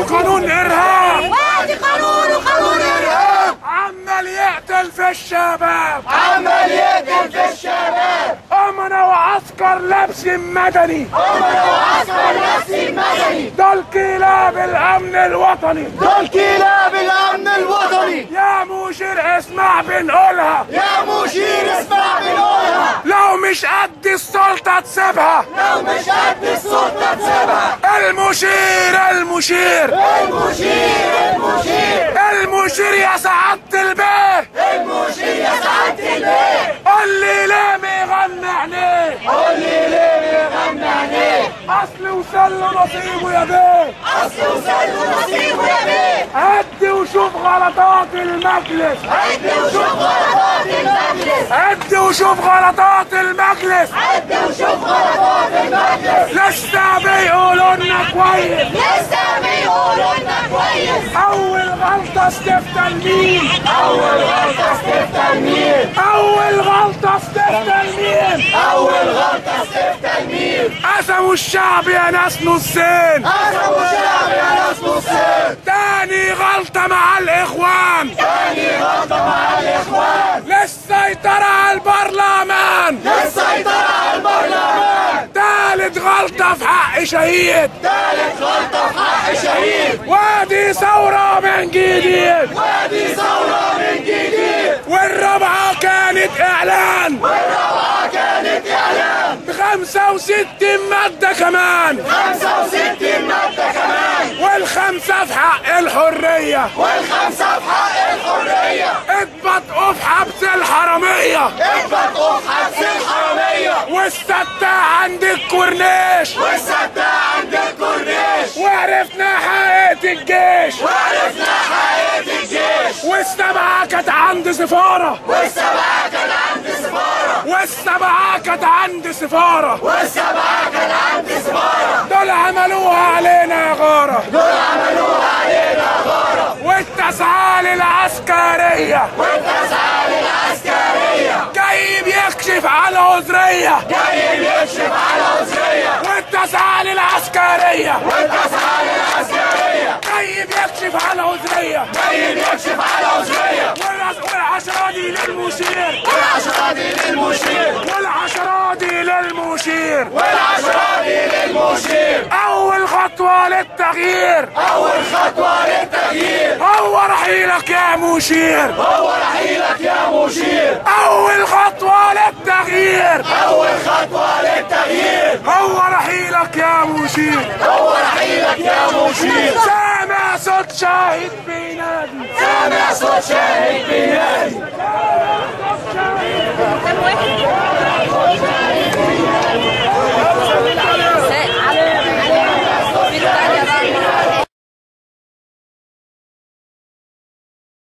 قانون ارهاب وادي قانون وقانون ارهاب عمال يقتل في الشباب عمال يقتل في الشباب امنا وعسكر لابس مدني امنا وعسكر نفسي مدني دول كلاب الامن الوطني دول كلاب الامن الوطني يا مشير اسمع بنقولها يا مشير اسمع بنقولها لو مش قد السلطة تسيبها لو مش قد السلطه تسيبها المشير المشير المشير المشير المشير يا سعادة البيت المشير يا سعاده البيت قول لي ليه بيغني عينيه قول لي ليه بيغني عينيه اصل وصل له نصيبه يا بيه اصل وصل نصيبه يا بيه هدي وشوف غلطات المجلس عد وشوف غلطات المجلس هدي وشوف غلطات المجلس عد وشوف غلطات المجلس لسه بيقولوا لنا كويس لسه بيقولوا لنا كويس اول غلطة استفتى لمين اول غلطه استفتى لمين اول غلطة استفتى لمين اول غلطه استفتى لمين قسموا الشعب يا ناس نصين قسموا الشعب يا ناس نصين تاني غلطة مع الاخوان تاني غلطه مع الاخوان للسيطرة على البرلمان للسيطره على البرلمان تالت غلطة في حق شهيد ثالث غلطه في حق شهيد وادي ثورة من جديد وادي ثوره من جديد والرابعة كانت اعلان والرابعه كانت اعلان ب 65 مادة كمان 65 ماده كمان والخمسة في حق الحرية والخمسه في حق الحريه اتبطئوا في حبس الحرامية اثبتوا في حبس الحراميه والستة عند الكورنيش والسته عند الكورنيش وعرفنا حقيقة الجيش وعرفنا حقيقه الجيش والسبعة كانت عند سفارة والسبعه كان عند سفاره والسبعة كانت عند سفارة والسبعه كان عند سفاره دول عملوها علينا غارة دول عملوها علينا غاره والتسعة للعسكرية والتسعه للعسكريه جاي بيكشف على عذرية جاي بيكشف على عذريه والتسعة للعسكرية والتسعه للعسكريه جاي بيكشف على عذرية جاي بيكشف على عذريه والعش- والعشرة دي للمشير والعشره دي للمشير والعشرة دي للمشير والعشره دي للمشير أول خطوة للتغيير اول خطوه للتغيير هو رحيلك يا مشير هو رحيلك يا مشير أول خطوة للتغيير اول خطوه للتغيير هو رحيلك يا مشير هو رحيلك يا مشير سامع صوت شاهد بينادي سامع صوت شاهد بينادي صوت شاهد